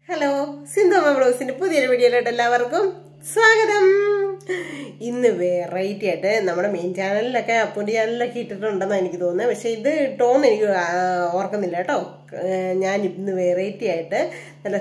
Hello സിന്ധുമ ബ്ലൗസിന്റെ പുതിയൊരു വീഡിയോയിലോട്ട് എല്ലാവർക്കും സ്വാഗതം ഇന്ന് വെറൈറ്റി ആയിട്ട് നമ്മുടെ മെയിൻ ചാനലിലൊക്കെ അപ്പൂൻ്റെ ചാനലിലൊക്കെ ഇട്ടിട്ടുണ്ടെന്ന് എനിക്ക് തോന്നുന്നത് പക്ഷെ ഇത് ഇട്ടോന്ന് എനിക്ക് ആ, ഓർക്കുന്നില്ല കേട്ടോ ഏഹ് ഞാൻ ഇന്ന് വെറൈറ്റി ആയിട്ട് നല്ല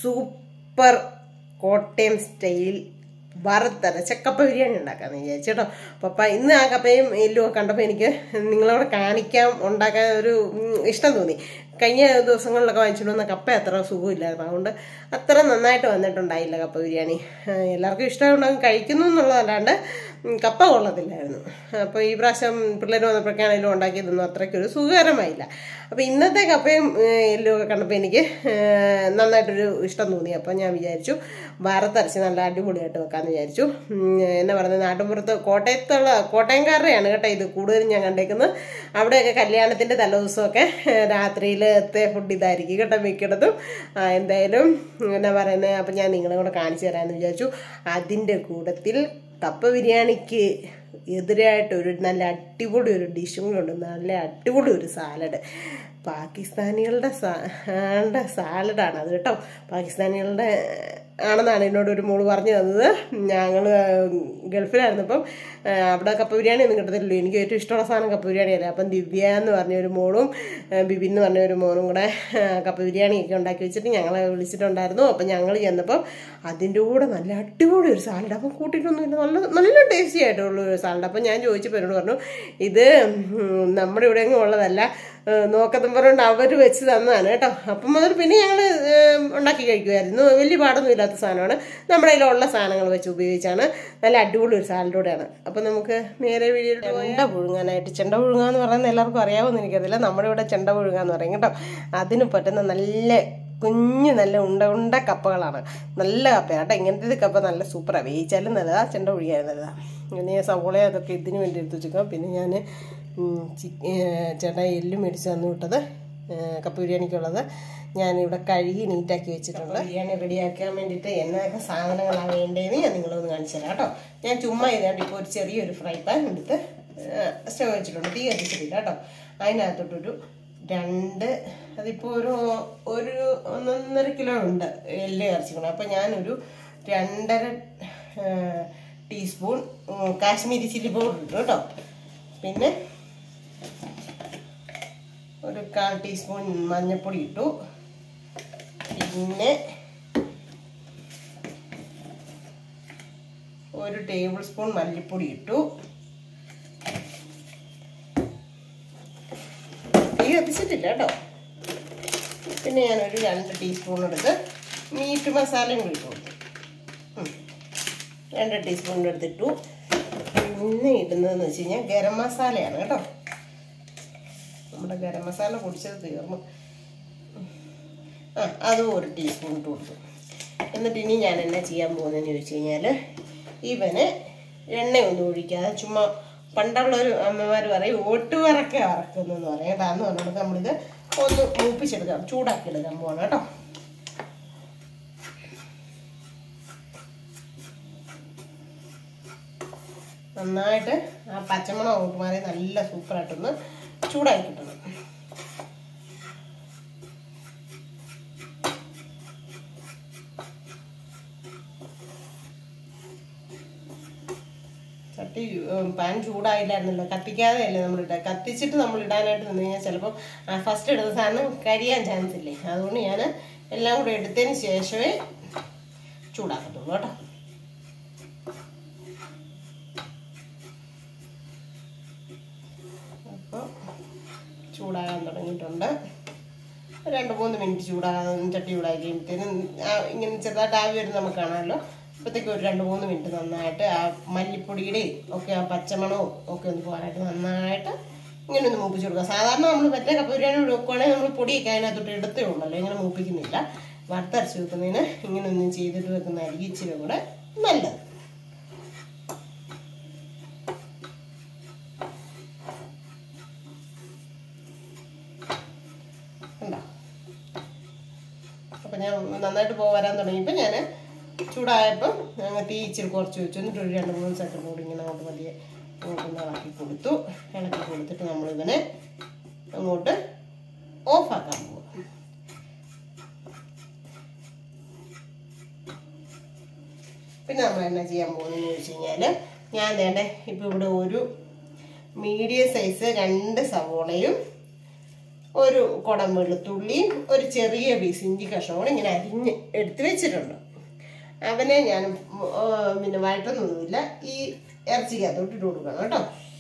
സൂപ്പർ കോട്ടയം സ്റ്റൈൽ വറുത്തരച്ച കപ്പ ബിരിയാണി ഉണ്ടാക്കാന്ന് വിചാരിച്ചു കേട്ടോ പപ്പ ഇന്ന് ആ കപ്പയും എല്ലും ഒക്കെ കണ്ടപ്പോൾ എനിക്ക് നിങ്ങളോട് കാണിക്കാൻ ഉണ്ടാക്കാൻ ഒരു ഉം, ഇഷ്ടം തോന്നി കഴിഞ്ഞ ദിവസങ്ങളിലൊക്കെ വാങ്ങിച്ചിട്ട് വന്ന കപ്പ അത്ര സുഖമില്ലായിരുന്നു അതുകൊണ്ട് അത്ര നന്നായിട്ട് വന്നിട്ടുണ്ടായില്ല കപ്പ ബിരിയാണി ആ, എല്ലാവർക്കും ഇഷ്ടമുണ്ടാകും കഴിക്കുന്നു എന്നുള്ളതല്ലാണ്ട് ഉം, കപ്പ കൊള്ളത്തില്ലായിരുന്നു അപ്പോൾ ഈ പ്രാവശ്യം പിള്ളേർ വന്നപ്പോഴേക്കാണെങ്കിലും ഉണ്ടാക്കിയതൊന്നും അത്രയ്ക്കൊരു സുഖകരമായില്ല അപ്പോൾ ഇന്നത്തെ കപ്പയും ഏഹ്, എല്ലും ഒക്കെ കണ്ടപ്പോൾ എനിക്ക് ഏഹ്, നന്നായിട്ടൊരു ഇഷ്ടം തോന്നി അപ്പോൾ ഞാൻ വിചാരിച്ചു വറുത്തരച്ച് നല്ല അടിപൊളിയായിട്ട് വെക്കാമെന്ന് വിചാരിച്ചു ഉം, എന്നാ പറയുന്നത് നാട്ടുമ്പുറത്ത് കോട്ടയത്തുള്ള കോട്ടയംകാരുടെയാണ് കേട്ടോ ഇത് കൂടുതലും ഞാൻ കണ്ടേക്കുന്നത് അവിടെയൊക്കെ കല്യാണത്തിൻ്റെ തലേദിവസമൊക്കെ രാത്രിയിലത്തെ ഫുഡ് ഇതായിരിക്കും കേട്ടോ മിക്കടത്തും ആ, എന്തായാലും എന്നാ പറയുന്നത് അപ്പം ഞാൻ നിങ്ങളെ കൂടെ കാണിച്ചു തരാമെന്ന് വിചാരിച്ചു അതിൻ്റെ കൂട്ടത്തിൽ കപ്പ ബിരിയാണിക്ക് എതിരായിട്ട് ഒരു നല്ല അടിപൊളി ഒരു ഡിഷും കൂടെ ഉണ്ട് നല്ല അടിപൊളി ഒരു സാലഡ് പാകിസ്ഥാനികളുടെ സാ സാലഡാണ് അത് കേട്ടോ പാകിസ്ഥാനികളുടെ ആണെന്നാണ് എന്നോട് ഒരു മോള് പറഞ്ഞു തന്നത് ഞങ്ങൾ ഗൾഫിലായിരുന്നപ്പം ആ, അവിടെ കപ്പ ബിരിയാണി ഒന്നും കിട്ടത്തില്ലല്ലോ എനിക്ക് ഏറ്റവും ഇഷ്ടമുള്ള സാധനം കപ്പ ബിരിയാണിയല്ലേ അപ്പം ദിവ്യ എന്ന് പറഞ്ഞ ഒരു മോളും ആ, ബിബിൻ എന്ന് പറഞ്ഞ ഒരു മോനും കൂടെ ആ, കപ്പ ബിരിയാണിയൊക്കെ ഉണ്ടാക്കി വെച്ചിട്ട് ഞങ്ങളെ വിളിച്ചിട്ടുണ്ടായിരുന്നു അപ്പം ഞങ്ങൾ ചെന്നപ്പം അതിൻ്റെ കൂടെ നല്ല അടിപൊളി ഒരു സാലഡ് അപ്പം കൂട്ടിയിട്ടൊന്നുമില്ല നല്ല നല്ല ടേസ്റ്റി ആയിട്ടുള്ള ഒരു സാലഡ് അപ്പം ഞാൻ ചോദിച്ചപ്പോൾ എന്നോട് പറഞ്ഞു ഇത് ഉം, നമ്മുടെ ഇവിടെ എങ്ങും ഉള്ളതല്ല നോക്കത്തും പറഞ്ഞുകൊണ്ട് അവർ വെച്ച് തന്നതാണ് കേട്ടോ അപ്പം മുതൽ പിന്നെ ഞങ്ങൾ ഉണ്ടാക്കി കഴിക്കുമായിരുന്നു വലിയ പാടൊന്നും ഇല്ലാത്ത സാധനമാണ് നമ്മുടെ കയ്യിലുള്ള സാധനങ്ങൾ വെച്ച് ഉപയോഗിച്ചാണ് നല്ല അടിപൊളി ഒരു സാലഡോടെയാണ് അപ്പം നമുക്ക് നേരെ വീഡിയോ ചെണ്ട പുഴുങ്ങാനായിട്ട് ചെണ്ട പുഴുങ്ങുക എന്ന് പറയുന്നത് എല്ലാവർക്കും അറിയാവുമെന്ന് എനിക്കറിയില്ല നമ്മുടെ ഇവിടെ ചെണ്ട പുഴുങ്ങുക എന്ന് പറയും കേട്ടോ അതിന് പറ്റുന്ന നല്ല കുഞ്ഞു നല്ല ഉണ്ട ഉണ്ട കപ്പകളാണ് നല്ല കപ്പയാണ് കേട്ടോ ഇങ്ങനത്തെ കപ്പ നല്ല സൂപ്പറാണ് വേവിച്ചാലും നല്ലതാ ചെണ്ട പുഴുങ്ങിയാലും നല്ലതാ പിന്നെ ഞാൻ സവോള അതൊക്കെ ഇതിന് വേണ്ടി എടുത്ത് വെച്ചേക്കാം പിന്നെ ഞാൻ ചേട്ടാ എല്ലും മേടിച്ച് തന്നു വിട്ടത് ഏഹ് കപ്പ ബിരിയാണിക്കുള്ളത് ഞാനിവിടെ കഴുകി നീറ്റാക്കി വെച്ചിട്ടുണ്ട് ബിരിയാണി റെഡിയാക്കാൻ വേണ്ടിയിട്ട് എന്നൊക്കെ സാധനങ്ങളാണ് വേണ്ടതെന്ന് ഞാൻ നിങ്ങളൊന്ന് കാണിച്ചു തരാം കേട്ടോ ഞാൻ ചുമ്മാ ഇതാണ്ട് ഇപ്പോൾ ഒരു ചെറിയൊരു ഫ്രൈ പാൻ എടുത്ത് സ്റ്റവ് വെച്ചിട്ടുണ്ട് തീ കത്തിച്ചിട്ടില്ല കേട്ടോ അതിനകത്തോട്ടൊരു രണ്ട് അതിപ്പോൾ ഒരു ഒരു ഒന്നൊന്നര കിലോ ഉണ്ട് എല്ല് ഇറച്ചിക്കണം അപ്പം ഞാനൊരു രണ്ടര ഏഹ്, ടീസ്പൂൺ ഉം, കാശ്മീരി ചില്ലി പൗഡർ ഇട്ടു കേട്ടോ പിന്നെ ഒരു കാൽ ടീസ്പൂൺ മഞ്ഞൾപ്പൊടി ഇട്ടു പിന്നെ ഒരു ടേബിൾ സ്പൂൺ മല്ലിപ്പൊടി ഇട്ടു തീ കത്തിച്ചിട്ടില്ല കേട്ടോ പിന്നെ ഞാനൊരു രണ്ട് ടീസ്പൂൺ എടുത്ത് മീറ്റ് മസാലയും കൂടി ഇട്ട് കൊടുത്തു ഉം. രണ്ട് ടീസ്പൂൺ എടുത്തിട്ടു പിന്നെ ഇടുന്നതെന്ന് വെച്ച് കഴിഞ്ഞാൽ ഗരം മസാലയാണ് കേട്ടോ നമ്മുടെ ഗരം മസാല പൊടിച്ചത് തീർന്നു ആ അതും ഒരു ടീസ്പൂൺ ഇട്ട് കൊടുത്തു എന്നിട്ട് ഇനി ഞാൻ എന്നാ ചെയ്യാൻ പോകുന്നതെന്ന് ചോദിച്ചു കഴിഞ്ഞാൽ ഇവന് എണ്ണയൊന്നും ഒഴിക്കാതെ ചുമ്മാ പണ്ടുള്ളൊരു അമ്മമാർ പറയും ഓട്ട് വറക്ക വറക്കുന്നതെന്ന് പറയും കേട്ടോ അന്ന് പറഞ്ഞിട്ട് നമ്മളിത് ഒന്ന് മൂപ്പിച്ചെടുക്കാം ചൂടാക്കി എടുക്കാൻ പോകണം കേട്ടോ നന്നായിട്ട് ആ പച്ചമണം അങ്ങോട്ട് മാറി നല്ല സൂപ്പറായിട്ടൊന്ന് ചൂടാക്കി കിട്ടണം ചട്ടി ഉം, പാൻ ചൂടായില്ലായിരുന്നല്ലോ കത്തിക്കാതെ അല്ലേ നമ്മൾ ഇട്ട കത്തിച്ചിട്ട് നമ്മൾ ഇടാനായിട്ട് നിന്ന് കഴിഞ്ഞാൽ ചിലപ്പോൾ ഫസ്റ്റ് എടുത്ത സാധനം കരിയാൻ ചാൻസ് ഇല്ലേ അതുകൊണ്ട് ഞാൻ എല്ലാം കൂടെ എടുത്തതിന് ശേഷമേ ചൂടാക്കത്തുള്ളൂ കേട്ടോ അപ്പോൾ ചൂടാകാൻ തുടങ്ങിയിട്ടുണ്ട് രണ്ട് മൂന്ന് മിനിറ്റ് ചൂടാകാൻ ചട്ടി ചൂടാക്കി കഴിയുമ്പോഴത്തേനും ആ ഇങ്ങനെ ചെറുതായിട്ട് ആവി വരുന്നത് നമുക്ക് കാണാമല്ലോ അപ്പോഴത്തേക്ക് ഒരു രണ്ട് മൂന്ന് മിനിറ്റ് നന്നായിട്ട് ആ മല്ലിപ്പൊടിയുടെയും ഒക്കെ ആ പച്ചമണവും ഒക്കെ ഒന്ന് പോകാനായിട്ട് നന്നായിട്ട് ഇങ്ങനെ ഒന്ന് മൂപ്പിച്ച് കൊടുക്കുക സാധാരണ നമ്മൾ മറ്റേ കപ്പ ബിരിയാണി വെക്കുവാണെങ്കിൽ നമ്മൾ പൊടിയൊക്കെ അതിനകത്തോട്ട് എടുത്തേ ഉണ്ടല്ലോ ഇങ്ങനെ മൂപ്പിക്കുന്നില്ല വറുത്തരച്ച് വെക്കുന്നതിന് ഇങ്ങനെ ഒന്നും ചെയ്തിട്ട് വെക്കുന്നതായിരിക്കും ഇച്ചിരി കൂടെ നല്ലത് ഉണ്ടോ അപ്പം ഞാൻ നന്നായിട്ട് പോ വരാൻ തുടങ്ങിയപ്പോൾ ഞാൻ ചൂടായപ്പം ഞങ്ങൾ തീ ഇച്ചിരി കുറച്ച് വെച്ചു എന്നിട്ട് ഒരു രണ്ട് മൂന്ന് സെക്കൻഡ് കൂടി ഇങ്ങനെ അങ്ങോട്ട് മതിയെ അങ്ങോട്ടൊന്ന് ഇളക്കി കൊടുത്തു ഇളക്കി കൊടുത്തിട്ട് നമ്മളിതിനെ അങ്ങോട്ട് ഓഫാക്കാൻ പോകും പിന്നെ നമ്മൾ എന്നാ ചെയ്യാൻ പോകുന്നതെന്ന് ചോദിച്ചു കഴിഞ്ഞാൽ ഞാൻ വേണ്ട ഇപ്പോൾ ഇവിടെ ഒരു മീഡിയം സൈസ് രണ്ട് സവോളയും ഒരു കുടം വെളുത്തുള്ളിയും ഒരു ചെറിയ പീസ് ഇഞ്ചി കഷ്ണവും ഇങ്ങനെ അരിഞ്ഞ് എടുത്ത് വെച്ചിട്ടുണ്ട് അവനെ ഞാൻ ഉം, ആ, പിന്നെ വഴറ്റൊന്നുമില്ല ഈ ഇറച്ചിക്കകത്തോട്ട് ഇട്ട് കൊടുക്കണം കേട്ടോ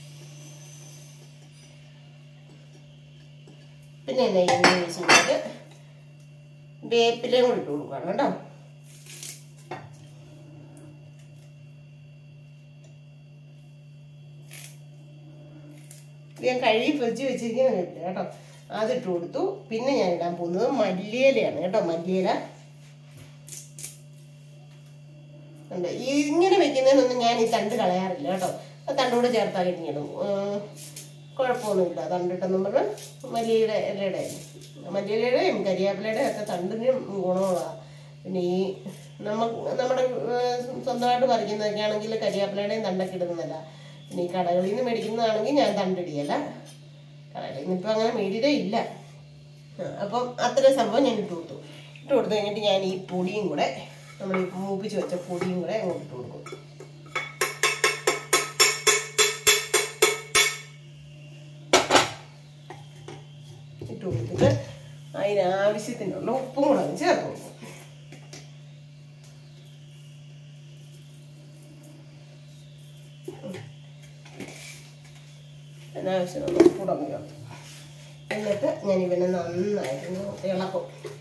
പിന്നെ എന്നാ ചെയ്യുന്നത് വെച്ച് കഴിഞ്ഞാൽ വേപ്പിലയും കൂടി ഇട്ട് കൊടുക്കണം കേട്ടോ ഇത് ഞാൻ കഴുകി ഫ്രിഡ്ജ് വെച്ചിരിക്കുന്ന വേപ്പില കേട്ടോ അതിട്ട് കൊടുത്തു പിന്നെ ഞാൻ ഇടാൻ പോകുന്നത് മല്ലിയിലയാണ് കേട്ടോ മല്ലിയില ഉണ്ട് ഈ ഇങ്ങനെ വെക്കുന്നതിനൊന്നും ഞാൻ ഈ തണ്ട് കളയാറില്ല കേട്ടോ ആ തണ്ടൂടെ ചേർത്താൽ ഇടും കുഴപ്പമൊന്നുമില്ല തണ്ടിട്ടെന്നും പറഞ്ഞ് മല്ലിയുടെ ഇലയുടെ മല്ലിയിലയുടെയും കരിയാപ്പിലയുടെ ഒക്കെ തണ്ടിനും ഗുണമുള്ളതാണ് പിന്നെ ഈ നമ്മ നമ്മുടെ ഏഹ്, സ്വന്തമായിട്ട് പറിക്കുന്നതൊക്കെ ആണെങ്കിൽ കരിയാപ്പിലയുടെയും തണ്ടൊക്കെ ഇടുന്നതല്ല പിന്നെ ഈ കടകളിൽ നിന്ന് മേടിക്കുന്നതാണെങ്കിൽ ഞാൻ തണ്ടിടിയല്ല കടകളിൽ നിന്ന് ഇപ്പം അങ്ങനെ മേടിയതേ ഇല്ല ആ, അപ്പം അത്രയും സംഭവം ഞാൻ ഇട്ട് കൊടുത്തു ഇട്ട് കൊടുത്തു കഴിഞ്ഞിട്ട് ഞാൻ ഈ പൊടിയും കൂടെ നമ്മൾ ഈ മൂപ്പിച്ച് വെച്ച പൊടിയും കൂടെ അങ്ങോട്ട് ഇട്ട് കൊടുക്കും ഇട്ട് കൊടുത്തിട്ട് അതിനാവശ്യത്തിനുള്ള ഉപ്പും കൂടെ അങ്ങ് ചേർത്ത് കൊടുക്കും അതിനാവശ്യമുള്ള ഉപ്പ് കൂടെ അങ്ങ് ചേർത്ത് എന്നിട്ട് ഞാൻ ഇവനെ നന്നായിട്ട് ഇളക്കും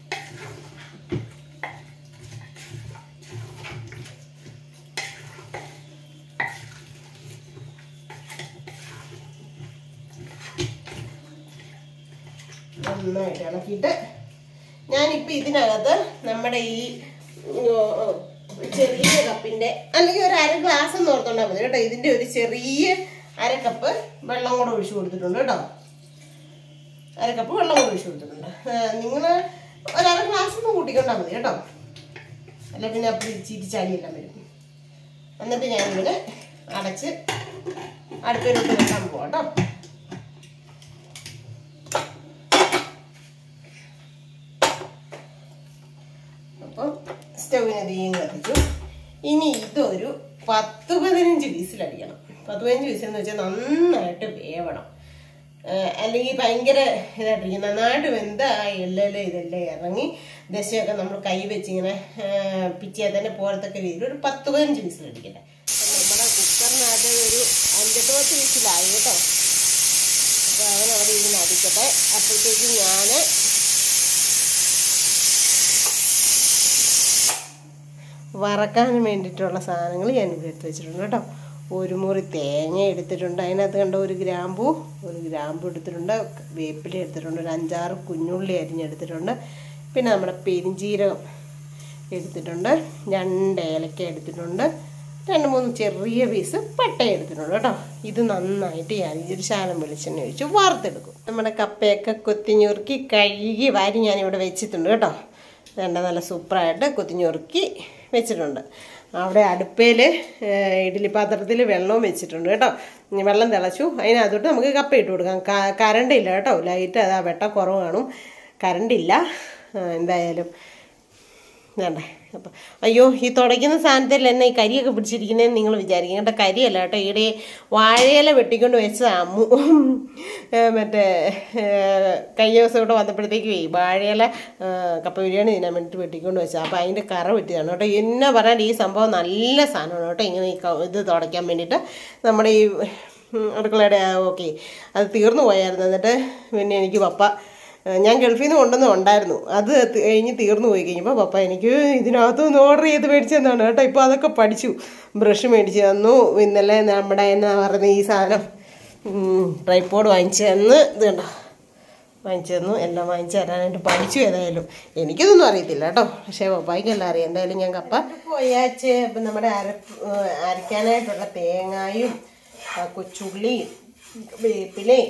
നന്നായിട്ട് ഇളക്കിയിട്ട് ഞാനിപ്പോൾ ഇതിനകത്ത് നമ്മുടെ ഈ ഉം, ചെറിയ കപ്പിൻ്റെ അല്ലെങ്കിൽ ഒരു അര ഗ്ലാസ് എന്ന് ഓർത്തോണ്ടാൽ മതി കേട്ടോ ഇതിൻ്റെ ഒരു ചെറിയ അര കപ്പ് വെള്ളം കൂടെ ഒഴിച്ചു കൊടുത്തിട്ടുണ്ട് കേട്ടോ അര കപ്പ് വെള്ളം കൂടെ ഒഴിച്ചു കൊടുത്തിട്ടുണ്ട് നിങ്ങൾ ഒരു അര ഗ്ലാസ് ഒന്ന് കൂട്ടിക്കൊണ്ടാൽ മതി കേട്ടോ അല്ല പിന്നെ അപ്പോൾ ഇച്ചിരി ചളിയെല്ലാം വരും എന്നിട്ട് ഞാനിങ്ങനെ അടച്ച് അടുപ്പിലോട്ട് വെക്കാൻ പോവാം കേട്ടോ അപ്പം സ്റ്റൗവിന് തീയും കത്തിച്ചു ഇനി ഇതൊരു പത്ത് പതിനഞ്ച് വിസിലടിക്കണം പത്ത് പതിനഞ്ച് വിസിൽ എന്ന് വെച്ചാൽ നന്നായിട്ട് വേവണം ഏഹ് അല്ലെങ്കിൽ ഭയങ്കര ഇതായിട്ടിരിക്കും നന്നായിട്ട് വെന്ത ആ എല്ലെല്ലാം ഇതെല്ലാം ഇറങ്ങി ദശയൊക്കെ നമ്മൾ കൈ വെച്ച് ഇങ്ങനെ ഏഹ് പിച്ചിയാൽ തന്നെ പോലത്തൊക്കെ രീതിയിൽ ഒരു പത്ത് പതിനഞ്ച് വിസിലടിക്കട്ടെ അപ്പം നമ്മുടെ കുക്കറിനകത്ത് ഒരു അഞ്ചെട്ട് പത്ത് വിസിലായി കേട്ടോ അപ്പോൾ അവനവിടെ ഇരുന്ന് അടിക്കട്ടെ അപ്പോഴത്തേക്കും ഞാൻ വറക്കാൻ വേണ്ടിയിട്ടുള്ള സാധനങ്ങൾ ഞാൻ ഇവിടെ എടുത്ത് വെച്ചിട്ടുണ്ട് കേട്ടോ ഒരു മുറി തേങ്ങ എടുത്തിട്ടുണ്ട് അതിനകത്ത് കണ്ട ഒരു ഗ്രാമ്പു ഒരു ഗ്രാമ്പു എടുത്തിട്ടുണ്ട് വേപ്പില എടുത്തിട്ടുണ്ട് ഒരു അഞ്ചാറ് കുഞ്ഞുള്ളി അരിഞ്ഞെടുത്തിട്ടുണ്ട് പിന്നെ നമ്മുടെ പെരിഞ്ചീരകം എടുത്തിട്ടുണ്ട് രണ്ട് ഏലക്ക എടുത്തിട്ടുണ്ട് രണ്ട് മൂന്ന് ചെറിയ പീസ് പട്ട എടുത്തിട്ടുണ്ട് കേട്ടോ ഇത് നന്നായിട്ട് ഞാൻ ഒരു ശാലം വെളിച്ചെണ്ണ ഒഴിച്ച് വറുത്തെടുക്കും നമ്മുടെ കപ്പയൊക്കെ കൊത്തിഞ്ഞുറുക്കി കഴുകി വാരി ഞാനിവിടെ വെച്ചിട്ടുണ്ട് കേട്ടോ വേണ്ട നല്ല സൂപ്പറായിട്ട് കൊത്തിഞ്ഞുറുക്കി വെച്ചിട്ടുണ്ട് അവിടെ അടുപ്പയിൽ ഇഡ്ഡലി പാത്രത്തിൽ വെള്ളവും വെച്ചിട്ടുണ്ട് കേട്ടോ ഇനി വെള്ളം തിളച്ചു അതിനകത്തോട്ട് നമുക്ക് കപ്പ ഇട്ട് കൊടുക്കാം ക- കറണ്ടില്ല കേട്ടോ ലൈറ്റ് അതാ വെട്ടം കുറവ് കാണും കറണ്ടില്ല ആ, എന്തായാലും വേണ്ടേ അപ്പം അയ്യോ ഈ തുടയ്ക്കുന്ന സാധനത്തിൽ എന്നെ ഈ കരിയൊക്കെ പിടിച്ചിരിക്കുന്നതെന്ന് നിങ്ങൾ വിചാരിക്കും കേട്ടോ കരിയല്ല കേട്ടോ ഈടെ ഈ വാഴയില വെട്ടിക്കൊണ്ട് വെച്ചതാ അമ്മു ഏ, മറ്റേ ഏ, കഴിഞ്ഞ ദിവസം ഇവിടെ വന്നപ്പോഴത്തേക്ക് ഈ വാഴയില ഏ, കപ്പ ബിരിയാണി തിന്നാൻ വേണ്ടിയിട്ട് വെട്ടിക്കൊണ്ട് വെച്ചത് അപ്പോൾ അതിൻ്റെ കറ വെട്ടിയതാണ് കേട്ടോ എന്നെ പറഞ്ഞാൽ ഈ സംഭവം നല്ല സാധനമാണ് കേട്ടോ ഇങ്ങനെ ഈ ക- ഇത് തുടയ്ക്കാൻ വേണ്ടിയിട്ട് നമ്മുടെ ഈ ഉം, അടുക്കളയുടെ ഓക്കെ അത് തീർന്നു പോയായിരുന്നു എന്നിട്ട് പിന്നെ എനിക്ക് പപ്പ ഏഹ് ഞാൻ ഗൾഫിൽ നിന്ന് കൊണ്ടുവന്ന് ഉണ്ടായിരുന്നു അത് തി- കഴിഞ്ഞ് തീർന്നു പോയി കഴിഞ്ഞപ്പോൾ പപ്പ എനിക്ക് ഇതിനകത്ത് നിന്ന് ഓർഡർ ചെയ്ത് മേടിച്ചു തന്നാണ് കേട്ടോ ഇപ്പോൾ അതൊക്കെ പഠിച്ചു ബ്രഷ് മേടിച്ച് തന്നു ഇന്നലെ നമ്മുടെ എന്നാ പറയുന്ന ഈ സാധനം ട്രൈപ്പോഡ് വാങ്ങിച്ചു തന്ന് ഇത് കണ്ടോ വാങ്ങിച്ചു തന്നു എല്ലാം വാങ്ങിച്ചു തരാനായിട്ട് പഠിച്ചു ഏതായാലും എനിക്കിതൊന്നും അറിയത്തില്ല കേട്ടോ പക്ഷേ പപ്പായ്ക്കെല്ലാം അറിയാം എന്തായാലും ഞാൻ കപ്പ പോയാച്ച് ഇപ്പം നമ്മുടെ അരപ്പ് ഏഹ് അരയ്ക്കാനായിട്ടുള്ള തേങ്ങായും ആ കൊച്ചുള്ളിയും വേപ്പിലയും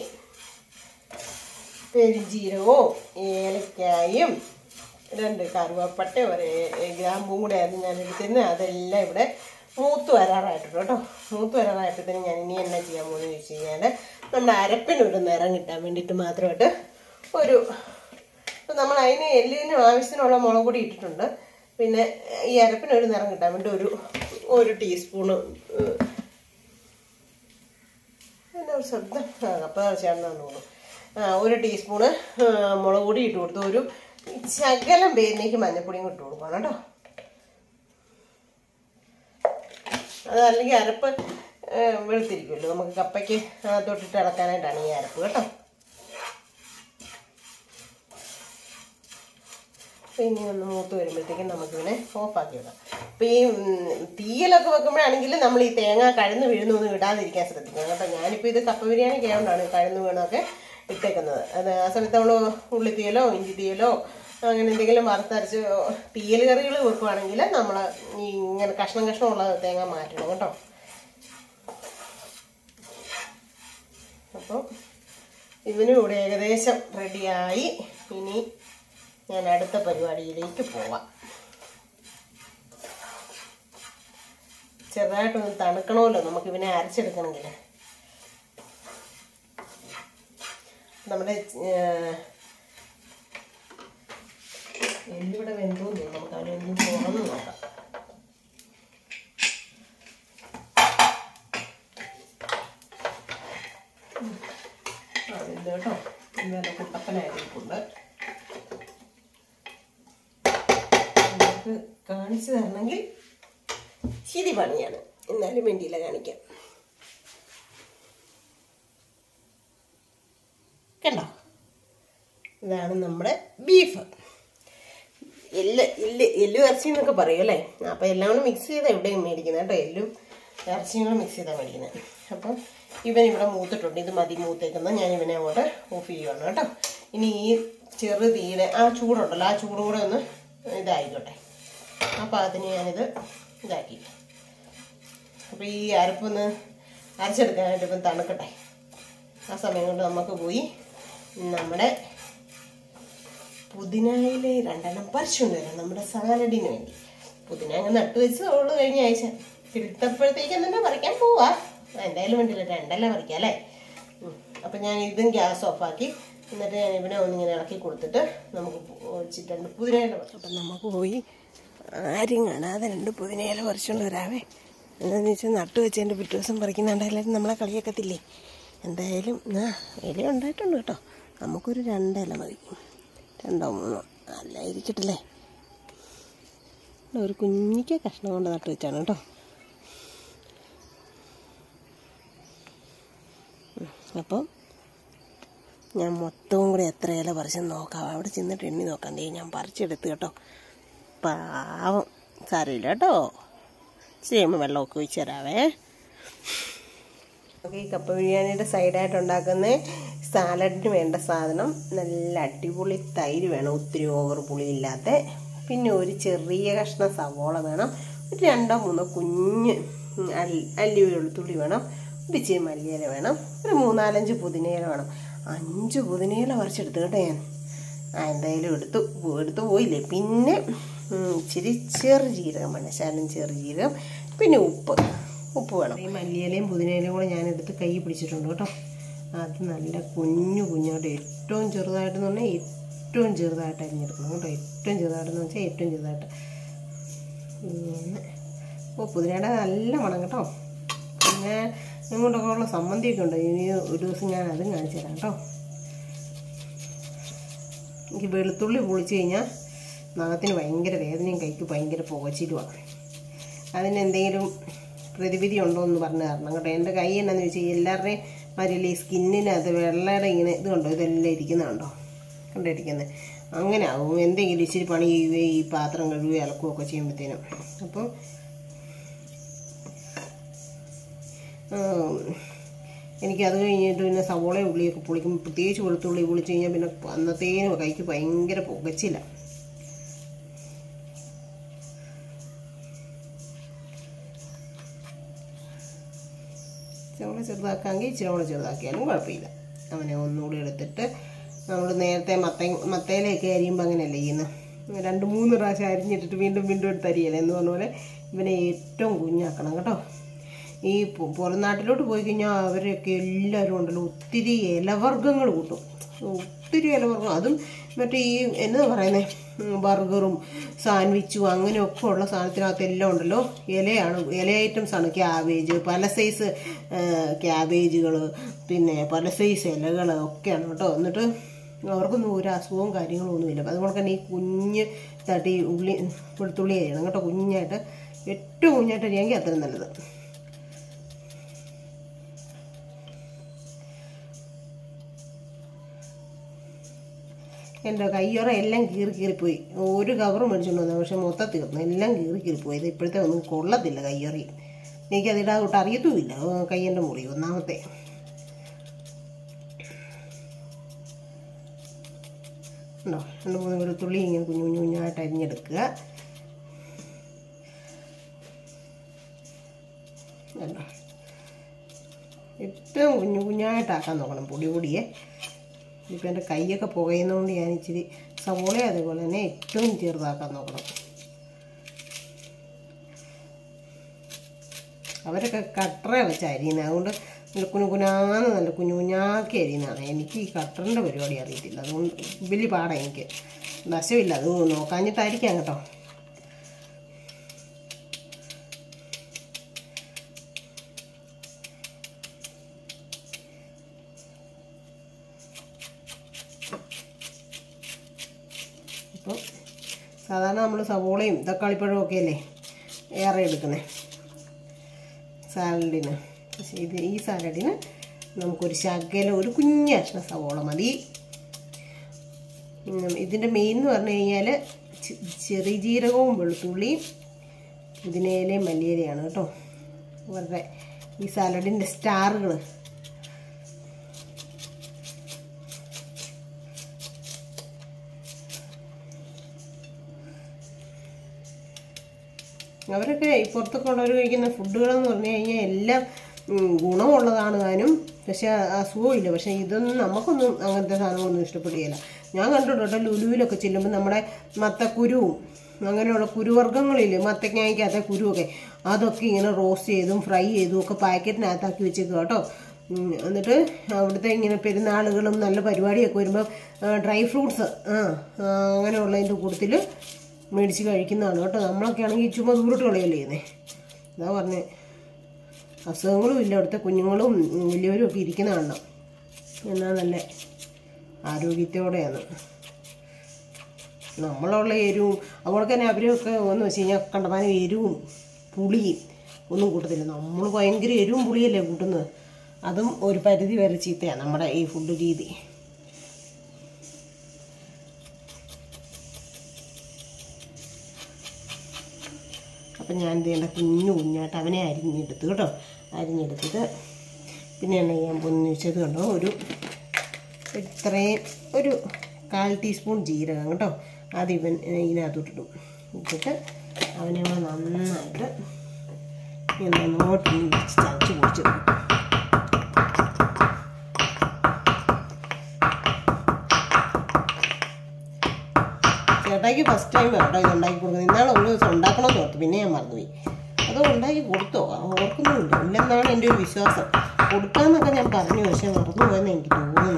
പെരിഞ്ചീരകവും ഏലക്കായും രണ്ട് കറുവപ്പട്ട ഒരു ഗ്രാമ്പും കൂടെ ആയിരുന്നു ഞാൻ എടുത്തിരുന്നത് അതെല്ലാം ഇവിടെ മൂത്ത് വരാറായിട്ടുണ്ട് കേട്ടോ മൂത്ത് വരാറായപ്പോഴത്തേനും ഞാൻ ഇനി എന്നാ ചെയ്യാൻ പോകുന്നത് വെച്ച് കഴിഞ്ഞാൽ നമ്മുടെ അരപ്പിന് ഒരു നിറം കിട്ടാൻ വേണ്ടിയിട്ട് മാത്രമായിട്ട് ഒരു ഇപ്പം നമ്മൾ അതിന് എല്ലിന് ആവശ്യത്തിനുള്ള മുളക് പൊടി ഇട്ടിട്ടുണ്ട് പിന്നെ ഈ അരപ്പിന് ഒരു നിറം കിട്ടാൻ വേണ്ടി ഒരു ഒരു ടീസ്പൂണ് ഏഹ്, പിന്നെ ഒരു ശബ്ദം ആ കപ്പ ചേർന്നാന്ന് തോന്നുന്നു ആ ഒരു ടീസ്പൂണ് ആ, മുളക് പൊടി ഇട്ട് കൊടുത്തു ഒരു ശകലം പേരിലേക്ക് മഞ്ഞപ്പൊടിയും ഇട്ട് കൊടുക്കണം കേട്ടോ അത് അല്ലെങ്കിൽ അരപ്പ് ഏ, വെളുത്തിരിക്കുമല്ലോ നമുക്ക് കപ്പയ്ക്ക് തൊട്ടിട്ട് ഇളക്കാനായിട്ടാണ് ഈ അരപ്പ് കേട്ടോ അപ്പോൾ ഇനി ഒന്ന് മൂത്ത് വരുമ്പോഴത്തേക്കും നമുക്കിതിനെ ഓഫാക്കി വിടാം അപ്പോൾ ഈ ഉം, തീയിലൊക്കെ വെക്കുമ്പോഴാണെങ്കിൽ നമ്മൾ ഈ തേങ്ങ കഴന്ന് വീഴുന്നൊന്നും ഇടാതിരിക്കാൻ ശ്രദ്ധിക്കണം കേട്ടോ ഞാനിപ്പോൾ ഇത് കപ്പ ബിരിയാണിക്ക് ആയതുകൊണ്ടാണ് കഴന്ന് വീണൊക്കെ ഇട്ടേക്കുന്നത് അത് ആ സമയത്ത് നമ്മൾ ഉള്ളി തീയലോ ഇഞ്ചി തീയലോ അങ്ങനെ എന്തെങ്കിലും വറുത്തരച്ച് തീയൽ കറികൾ വെക്കുവാണെങ്കിൽ നമ്മൾ ഈ ഇങ്ങനെ കഷ്ണം കഷ്ണമുള്ള തേങ്ങ മാറ്റണം കേട്ടോ അപ്പോൾ ഇവനും ഇവിടെ ഏകദേശം റെഡിയായി ഇനി ഞാൻ അടുത്ത പരിപാടിയിലേക്ക് പോവാം ചെറുതായിട്ടൊന്ന് തണുക്കണമല്ലോ നമുക്ക് ഇവനെ അരച്ചെടുക്കണമെങ്കിൽ നമ്മുടെ ഏഹ്, എല്ലിവിടെ വെന്തോന്ന് തോന്നുന്നു നമുക്ക് അവനൊന്ന് തുറന്ന് നോക്കാം ആ ഇത് കേട്ടോ ഇന്നലെ കുട്ടപ്പനായിരിക്കുന്നുണ്ട് നമുക്ക് കാണിച്ചു തരണമെങ്കിൽ ചിരി പണിയാണ് എന്നാലും വേണ്ടിയില്ല കാണിക്കാം കണ്ടോ ഇതാണ് നമ്മുടെ ബീഫ് എല്ല് എല്ല് എല്ലും ഇറച്ചി എന്നൊക്കെ പറയും അല്ലേ അപ്പോൾ എല്ലാം കൂടെ മിക്സ് ചെയ്താൽ എവിടെയും മേടിക്കുന്നത് കേട്ടോ എല്ലും ഇറച്ചിയും കൂടെ മിക്സ് ചെയ്താൽ മേടിക്കുന്നത് അപ്പം ഇവൻ ഇവിടെ മൂത്തിട്ടുണ്ട് ഇത് മതി മൂത്തേക്കുന്നത് ഞാൻ ഇവനെ അങ്ങോട്ട് ഓഫ് ചെയ്യുവാണ് കേട്ടോ ഇനി ഈ ചെറു തീയുടെ ആ ചൂടുണ്ടല്ലോ ആ ചൂടും കൂടെ ഒന്ന് ഇതായിക്കോട്ടെ അപ്പോൾ അതിന് ഞാനിത് ഇതാക്കി അപ്പോൾ ഈ അരപ്പൊന്ന് അരച്ചെടുക്കാനായിട്ട് ഇപ്പം തണുക്കട്ടെ ആ സമയം കൊണ്ട് നമുക്ക് പോയി നമ്മുടെ പുതിനയിലെ രണ്ടെണ്ണം പറിച്ചുകൊണ്ട് വരാം നമ്മുടെ സാലഡിന് വേണ്ടി പുതിന അങ്ങ് നട്ടു വെച്ച് അവള് കഴിഞ്ഞ ആഴ്ച കിട്ടപ്പോഴത്തേക്കും തന്നെ പറിക്കാൻ പോവാ ആ, എന്തായാലും വേണ്ടില്ല രണ്ടല്ല പറിക്കാം അല്ലേ ഉം. അപ്പം ഞാൻ ഇതും ഗ്യാസ് ഓഫാക്കി എന്നിട്ട് ഞാൻ ഇവനെ ഒന്നിങ്ങനെ ഇളക്കി കൊടുത്തിട്ട് നമുക്ക് പു- ചി- രണ്ട് പുതിനയില അപ്പം നമുക്ക് പോയി ആരും കാണാതെ രണ്ട് പുതിനയില പറിച്ചുകൊണ്ട് വരാവേ എന്താണെന്ന് വെച്ചാൽ നട്ടു വെച്ചതിൻ്റെ പിറ്റേ ദിവസം പറിക്കുന്നുണ്ട് എല്ലാവരും നമ്മളെ കളിയാക്കത്തില്ലേ എന്തായാലും ആ ഇല ഉണ്ടായിട്ടുണ്ട് കേട്ടോ നമുക്കൊരു രണ്ടില മതി രണ്ടോ മൂന്നോ അല്ല ഇരിക്കട്ടില്ലേ ഒരു കുഞ്ഞിക്ക കഷ്ണം കൊണ്ട് നട്ട് വെച്ചാണ് കേട്ടോ ഉം, അപ്പം ഞാൻ മൊത്തവും കൂടെ എത്ര ഇല പറിച്ചെന്ന് നോക്കാം അവിടെ ചെന്നിട്ട് എണ്ണി നോക്കാം ദേ ഞാൻ പറിച്ചെടുത്ത് കേട്ടോ പാവം സാരമില്ല കേട്ടോ ചെയ്യുമ്പോൾ വെള്ളമൊക്കെ ഒഴിച്ച് തരാവേ നമുക്ക് ഈ കപ്പ ബിരിയാണിയുടെ സൈഡായിട്ട് ഉണ്ടാക്കുന്ന സാലഡിന് വേണ്ട സാധനം നല്ല അടിപൊളി തൈര് വേണം ഒത്തിരി ഓവർ പുളിയില്ലാത്ത പിന്നെ ഒരു ചെറിയ കഷ്ണം സവോള വേണം ഒരു രണ്ടോ മൂന്നോ കുഞ്ഞ് അല്ലി അല്ലി വെളുത്തുള്ളി വേണം ഒരു ഇച്ചിരി മല്ലിയില വേണം ഒരു മൂന്നാലഞ്ച് പുതിനയില വേണം അഞ്ച് പുതിനയില പറിച്ചെടുത്തു കേട്ടോ ഞാൻ ആ എന്തായാലും എടുത്തു എടുത്തു പോയില്ലേ പിന്നെ ഉം, ഇച്ചിരി ചെറു ജീരകം വേണം ശാലം ചെറു ജീരകം പിന്നെ ഉപ്പ് ഉപ്പ് വേണം ഈ മല്ലിയിലയും പുതിനയിലയും കൂടെ ഞാൻ എടുത്ത് കൈ പിടിച്ചിട്ടുണ്ട് കേട്ടോ അത് നല്ല കുഞ്ഞു കുഞ്ഞായിട്ട് ഏറ്റവും ചെറുതായിട്ടെന്ന് പറഞ്ഞാൽ ഏറ്റവും ചെറുതായിട്ട് അരിഞ്ഞെടുക്കണം കേട്ടോ ഏറ്റവും ചെറുതായിട്ടെന്ന് വെച്ചാൽ ഏറ്റവും ചെറുതായിട്ട് ഇങ്ങനെ ഓ പുതിനയുടെ നല്ല മണം കേട്ടോ പിന്നെ ഇങ്ങോട്ടൊക്കെ ഉള്ള സമ്മന്തിയൊക്കെ ഉണ്ട് ഇനി ഒരു ദിവസം ഞാൻ അതും കാണിച്ചു തരാം കേട്ടോ എനിക്ക് വെളുത്തുള്ളി പൊളിച്ച് കഴിഞ്ഞാൽ നഖത്തിന് ഭയങ്കര വേദനയും കൈക്ക് ഭയങ്കര പുകച്ചിലുമാണ് അതിന് എന്തെങ്കിലും പ്രതിവിധി ഉണ്ടോ എന്ന് പറഞ്ഞു തരണം കേട്ടോ എൻ്റെ കൈ എന്നാന്ന് വെച്ചാൽ എല്ലാവരുടെയും മാതിരിയല്ലേ ഈ സ്കിന്നിനകത്ത് വെള്ളയുടെ ഇങ്ങനെ ഇത് കണ്ടോ ഇതെല്ലാം ഇരിക്കുന്നുണ്ടോ കണ്ടിരിക്കുന്നത് അങ്ങനെ ആവും എന്തെങ്കിലും ഇച്ചിരി പണി ചെയ്യുകയും ഈ പാത്രം കഴുകുകയും ഇളക്കുകയൊക്കെ ചെയ്യുമ്പോഴത്തേനും അപ്പം ഉം, എനിക്കത് കഴിഞ്ഞിട്ട് പിന്നെ സവോള ഉള്ളിയൊക്കെ പൊളിക്കും പ്രത്യേകിച്ച് വെളുത്തുള്ളി പൊളിച്ച് കഴിഞ്ഞാൽ പിന്നെ അന്നത്തേനും കൈക്ക് ഭയങ്കര പുകച്ചില്ല ഇച്ചിരി കൂടെ ചെറുതാക്കാമെങ്കിൽ ഇച്ചിരി കൂടെ ചെറുതാക്കിയാലും കുഴപ്പമില്ല അവനെ ഒന്നുകൂടി എടുത്തിട്ട് നമ്മൾ നേരത്തെ മത്ത മത്തയിലൊക്കെ അരിയുമ്പോൾ അങ്ങനെയല്ലേ ചെയ്യുന്നത് രണ്ട് മൂന്ന് പ്രാവശ്യം അരിഞ്ഞിട്ടിട്ട് വീണ്ടും വീണ്ടും എടുത്ത് അരിയല്ലേ എന്ന് പറഞ്ഞ പോലെ ഇവനെ ഏറ്റവും കുഞ്ഞാക്കണം കേട്ടോ ഈ പൊ- പുറം നാട്ടിലോട്ട് പോയി കഴിഞ്ഞാൽ അവരൊക്കെ എല്ലാവരും ഉണ്ടല്ലോ ഒത്തിരി ഇലവർഗ്ഗങ്ങൾ കൂട്ടും ഒത്തിരി ഇലവർഗ്ഗം അതും മറ്റേ ഈ എന്നാ പറയുന്നത് ബർഗറും സാൻഡ്വിച്ചും അങ്ങനെയൊക്കെ ഉള്ള സാധനത്തിനകത്ത് എല്ലാം ഉണ്ടല്ലോ ഇലയാണ് ഇല ഐറ്റംസ് ആണ് ക്യാബേജ് പല സൈസ് ക്യാബേജുകൾ പിന്നെ പല സൈസ് ഇലകൾ ഒക്കെയാണ് കേട്ടോ എന്നിട്ട് അവർക്കൊന്നും ഒരു അസുഖവും കാര്യങ്ങളും ഒന്നുമില്ല അപ്പം അതുകൊണ്ട് തന്നെ ഈ കുഞ്ഞ് തട്ടി ഉള്ളി വെളുത്തുള്ളി അരിയണം കേട്ടോ കുഞ്ഞായിട്ട് ഏറ്റവും കുഞ്ഞായിട്ട് അരിയാമെങ്കിൽ അത്രയും നല്ലത് എൻ്റെ കയ്യൊറ എല്ലാം കീറി കീറിപ്പോയി ഒരു കവറും മേടിച്ചുകൊണ്ട് വന്നു പക്ഷെ മൊത്തം തീർന്നു എല്ലാം കീറി കീറിപ്പോയി ഇത് ഇപ്പോഴത്തെ ഒന്നും കൊള്ളത്തില്ല കയ്യൊറി എനിക്കതിടാ തൊട്ട് അറിയത്തുമില്ല കയ്യൻ്റെ മുറി ഒന്നാമത്തെ ഉണ്ടോ രണ്ട് മൂന്ന് വെളുത്തുള്ളി ഇങ്ങനെ കുഞ്ഞു കുഞ്ഞു കുഞ്ഞായിട്ട് അരിഞ്ഞെടുക്കുക കണ്ടോ ഏറ്റവും കുഞ്ഞു കുഞ്ഞായിട്ടാക്കാൻ നോക്കണം പൊടി പൊടിയെ ഇപ്പം എൻ്റെ കൈയൊക്കെ പുകയുന്നതുകൊണ്ട് ഞാൻ ഇച്ചിരി സവോള അതേപോലെ തന്നെ ഏറ്റവും ചെറുതാക്കാൻ നോക്കണം അവരൊക്കെ കട്ടറ വെച്ച് അരിയുന്നത് അതുകൊണ്ട് നല്ല കുഞ്ഞു കുഞ്ഞാന്ന് നല്ല കുഞ്ഞു കുഞ്ഞാക്കി അരിയുന്നതാണ് എനിക്ക് ഈ കട്ടറിൻ്റെ പരിപാടി അറിയത്തില്ല അതുകൊണ്ട് വലിയ പാടാണ് എനിക്ക് വശമില്ല അത് നോക്കാഞ്ഞിട്ടായിരിക്കാം കേട്ടോ അപ്പോൾ സാധാരണ നമ്മൾ സവോളയും തക്കാളിപ്പഴവും ഒക്കെ അല്ലേ ഏറെ എടുക്കുന്നത് സാലഡിന് പക്ഷേ ഇത് ഈ സാലഡിന് നമുക്കൊരു ശകല ഒരു കുഞ്ഞ കഷ്ണം സവോള മതി ഉം, ഇതിൻ്റെ മെയിൻ എന്ന് പറഞ്ഞു കഴിഞ്ഞാൽ ചെ- ചെറിയ ജീരകവും വെളുത്തുള്ളിയും പുതിനയിലയും മല്ലിയിലയാണ് കേട്ടോ അവരുടെ ഈ സാലഡിൻ്റെ സ്റ്റാറുകൾ അവരൊക്കെ ഈ പുറത്തൊക്കെ ഉള്ളവർ കഴിക്കുന്ന ഫുഡുകളെന്ന് പറഞ്ഞു കഴിഞ്ഞാൽ എല്ലാം ഉം, ഗുണമുള്ളതാണ് താനും പക്ഷെ അസുഖമില്ല പക്ഷെ ഇതൊന്നും നമുക്കൊന്നും അങ്ങനത്തെ സാധനങ്ങളൊന്നും ഇഷ്ടപ്പെടുകയില്ല ഞാൻ കണ്ടിട്ടുണ്ട് കേട്ടോ ലുലുവിലൊക്കെ ചെല്ലുമ്പോൾ നമ്മുടെ മത്തക്കുരുവും അങ്ങനെയുള്ള കുരുവർഗ്ഗങ്ങളില്ലേ മത്തങ്ങയ്ക്കകത്തെ കുരുവൊക്കെ അതൊക്കെ ഇങ്ങനെ റോസ്റ്റ് ചെയ്തും ഫ്രൈ ചെയ്തും ഒക്കെ പാക്കറ്റിനകത്താക്കി വെച്ചേക്കുക കേട്ടോ ഉം, എന്നിട്ട് അവിടുത്തെ ഇങ്ങനെ പെരുന്നാളുകളും നല്ല പരിപാടിയൊക്കെ വരുമ്പോൾ ഡ്രൈ ഫ്രൂട്ട്സ് ആ ആ, അങ്ങനെയുള്ളതിൻ്റെ കൂട്ടത്തിൽ മേടിച്ച് കഴിക്കുന്നതാണ് കേട്ടോ നമ്മളൊക്കെ ആണെങ്കിൽ ചുമ്മാ ദൂരോട്ട് കളയല്ലേ ചെയ്യുന്നേ അതാ പറഞ്ഞേ അസുഖങ്ങളും ഇല്ല അവിടുത്തെ കുഞ്ഞുങ്ങളും ഉം, വലിയവരും ഒക്കെ ഇരിക്കുന്ന കാണണം എന്നാൽ നല്ല ആരോഗ്യത്തോടെയാണ് നമ്മളുള്ള എരിവും അതുപോലെ തന്നെ അവരൊക്കെ ഒന്ന് വെച്ച് കഴിഞ്ഞാൽ കണ്ടമാനം എരിവും പുളിയും ഒന്നും കൂട്ടത്തില്ല നമ്മൾ ഭയങ്കര എരിവും പുളിയല്ലേ കൂട്ടുന്നത് അതും ഒരു പരിധി വരെ ചീത്തയാണ് നമ്മുടെ ഈ ഫുഡ് രീതി അപ്പം ഞാൻ എന്ത് ചെയ്യേണ്ട കുഞ്ഞു കുഞ്ഞായിട്ട് അവനെ അരിഞ്ഞെടുത്തു കേട്ടോ അരിഞ്ഞെടുത്തിട്ട് പിന്നെ എണ്ണ ചെയ്യാൻ പൊന്നു വെച്ചത് കണ്ടോ ഒരു ഇത്രയും ഒരു കാൽ ടീസ്പൂൺ ജീരകം കേട്ടോ അത് ഇവൻ ഇതിനകത്തോട്ടിടും ഇട്ടിട്ട് അവനെ കൂടെ നന്നായിട്ട് ഇങ്ങനെ നന്നായിട്ട് ഇടിച്ച് ചതച്ച് പൊടിച്ചെടുക്കും ചേട്ടായിക്ക് ഫസ്റ്റ് ടൈം കേട്ടോ ഇത് ഉണ്ടാക്കി കൊടുക്കുന്നത് ഇന്നാൾ ഒരു ദിവസം ഉണ്ടാക്കണമെന്ന് ഓർത്തു പിന്നെ ഞാൻ മറന്നുപോയി അത് ഉണ്ടാക്കി കൊടുത്തോ ഓർക്കുന്നുമില്ല ഇല്ലെന്നാണ് എൻ്റെ ഒരു വിശ്വാസം കൊടുക്കാമെന്നൊക്കെ ഞാൻ പറഞ്ഞു പക്ഷെ മറന്നുപോയെന്ന് എനിക്ക് തോന്നുന്നത്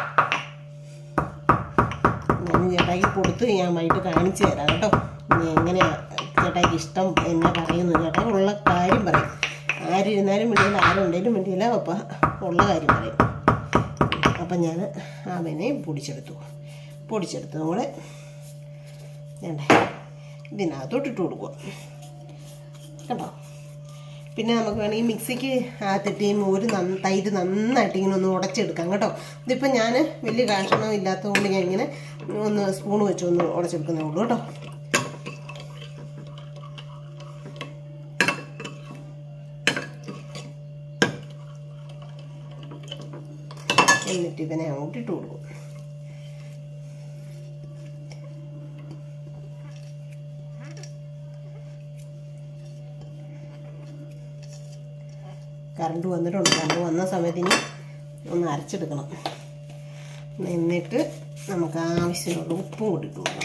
ഞാൻ ചേട്ടായിക്ക് കൊടുത്ത് ഞാൻ വൈകിട്ട് കാണിച്ചു തരാം കേട്ടോ ഇനി എങ്ങനെയാ ചേട്ടായിക്ക് ഇഷ്ടം എന്നെ പറയുന്നു ചേട്ടായി ഉള്ള കാര്യം പറയും ആരിരുന്നാലും വേണ്ടിയില്ല ആരുണ്ടെങ്കിലും വേണ്ടിയില്ല അപ്പം ഉള്ള കാര്യം പറയും അപ്പം ഞാൻ അവനെ പൊടിച്ചെടുത്തു പൊടിച്ചെടുത്തതും കൂടെ വേണ്ടേ ഇതിനകത്തോട്ട് ഇട്ട് കൊടുക്കുക കേട്ടോ പിന്നെ നമുക്ക് വേണമെങ്കിൽ മിക്സിക്ക് അകത്തിട്ട് ഈ മോര് നന്ന തൈര് നന്നായിട്ട് ഇങ്ങനെ ഒന്ന് ഉടച്ചെടുക്കാം കേട്ടോ ഇതിപ്പോൾ ഞാൻ വലിയ കഷ്ണം ഇല്ലാത്തതുകൊണ്ട് ഞാൻ ഇങ്ങനെ ഒന്ന് സ്പൂൺ വെച്ച് ഒന്ന് ഉടച്ചെടുക്കുന്നേ ഉള്ളൂ കേട്ടോ എന്നിട്ട് ഇവനെ അങ്ങോട്ട് ഇട്ട് കൊടുക്കും കറണ്ട് വന്നിട്ടുണ്ട് കറണ്ട് വന്ന സമയത്ത് ഇനി ഒന്ന് അരച്ചെടുക്കണം എന്നിട്ട് നമുക്ക് ആവശ്യമുള്ള ഉപ്പും കൂടി ഇട്ട് കൊടുക്കണം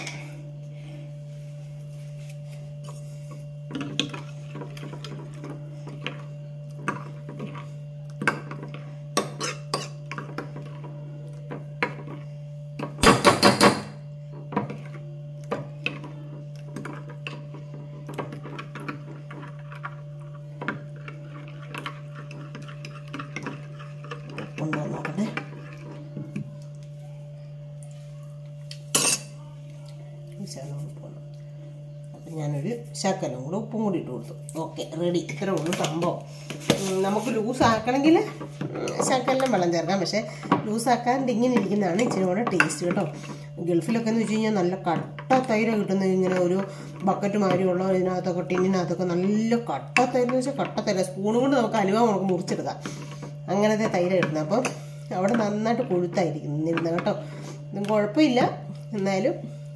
ഞാനൊരു ശക്കലം കൂടെ ഉപ്പും കൂടി ഇട്ട് കൊടുത്തു ഓക്കെ റെഡി ഇത്രേ ഉള്ളൂ സംഭവം ഉം, നമുക്ക് ലൂസ് ആക്കണമെങ്കിൽ ശക്കലിനും വെള്ളം ചേർക്കാം പക്ഷേ ലൂസ് ആക്കാണ്ട് ഇങ്ങനെ ഇരിക്കുന്നതാണ് ഇച്ചിരി കൂടെ ടേസ്റ്റ് കേട്ടോ ഗൾഫിലൊക്കെ എന്ന് വെച്ച് കഴിഞ്ഞാൽ നല്ല കട്ട തൈര കിട്ടുന്നത് ഇങ്ങനെ ഒരു ബക്കറ്റ് മാതിരിയുള്ള ഇതിനകത്തൊക്കെ ടിന്നിനകത്തൊക്കെ നല്ല കട്ട തൈര് എന്ന് വെച്ചാൽ കട്ട തൈര സ്പൂൺ കൊണ്ട് നമുക്ക് അലുവ നമുക്ക് മുറിച്ചെടുക്കാം അങ്ങനത്തെ തൈര കിട്ടുന്നത് അപ്പം അവിടെ നന്നായിട്ട് കൊഴുത്തായിരിക്കും നിന്നിരുന്നത് കേട്ടോ ഇതും കുഴപ്പമില്ല എന്നാലും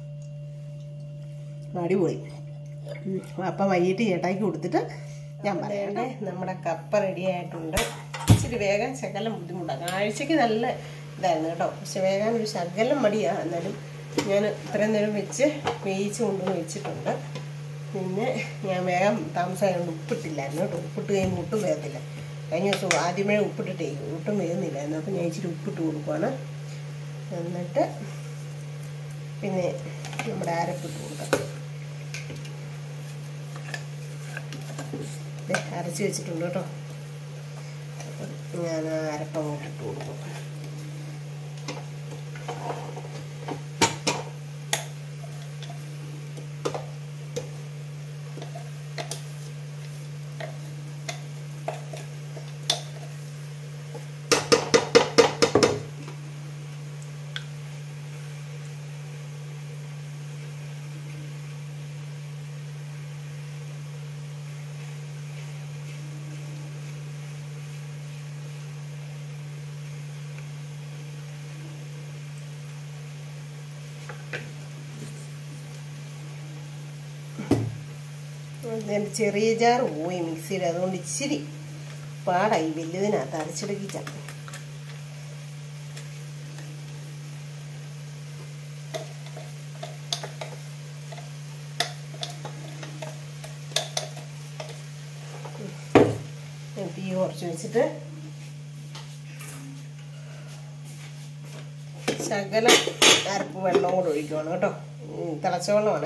അടിപൊളി ഉം. അപ്പം വൈകിട്ട് ചേട്ടായിക്ക് കൊടുത്തിട്ട് ഞാൻ പറയണ്ടേ നമ്മുടെ കപ്പ റെഡി ആയിട്ടുണ്ട് ഇച്ചിരി വേഗം ശകലം ബുദ്ധിമുട്ടാണ് ആഴ്ചക്ക് നല്ല ഇതായിരുന്നു കേട്ടോ പക്ഷെ വേഗം ഒരു ശകലം മടിയാണ് എന്നാലും ഞാൻ ഇത്രയും നേരം വെച്ച് വേയിച്ച് കൊണ്ടുവന്ന് വെച്ചിട്ടുണ്ട് പിന്നെ ഞാൻ വേഗം താമസമായതുകൊണ്ട് ഉപ്പിട്ടില്ലായിരുന്നു കേട്ടോ ഉപ്പിട്ട് കഴിയുമ്പോൾ ഒട്ടും വേഗത്തില്ല കഴിഞ്ഞ ദിവസം ആദ്യമേ ഉപ്പിട്ടിട്ടേ ഒട്ടും വേഗുന്നില്ലായിരുന്നു അപ്പോൾ ഞാൻ ഇച്ചിരി ഉപ്പിട്ട് കൊടുക്കുവാണ് എന്നിട്ട് പിന്നെ നമ്മുടെ അരപ്പിട്ട് കൊടുക്കാം ദേ, അരച്ച് വെച്ചിട്ടുണ്ട് കേട്ടോ അപ്പം ഞാൻ ആ അരപ്പ് അങ്ങോട്ട് ഇട്ട് കൊടുക്കും എൻ്റെ ചെറിയ ജാറ് പോയി മിക്സിയിൽ അതുകൊണ്ട് ഇച്ചിരി പാടായി വലുതിനകത്ത് അരച്ചെടുക്കിച്ച ഞാൻ തീ കുറച്ച് വെച്ചിട്ട് ശകലം അരപ്പ് വെള്ളം കൂടെ ഒഴിക്കുവാണ് കേട്ടോ ഉം, തിളച്ച വെള്ളമാണ്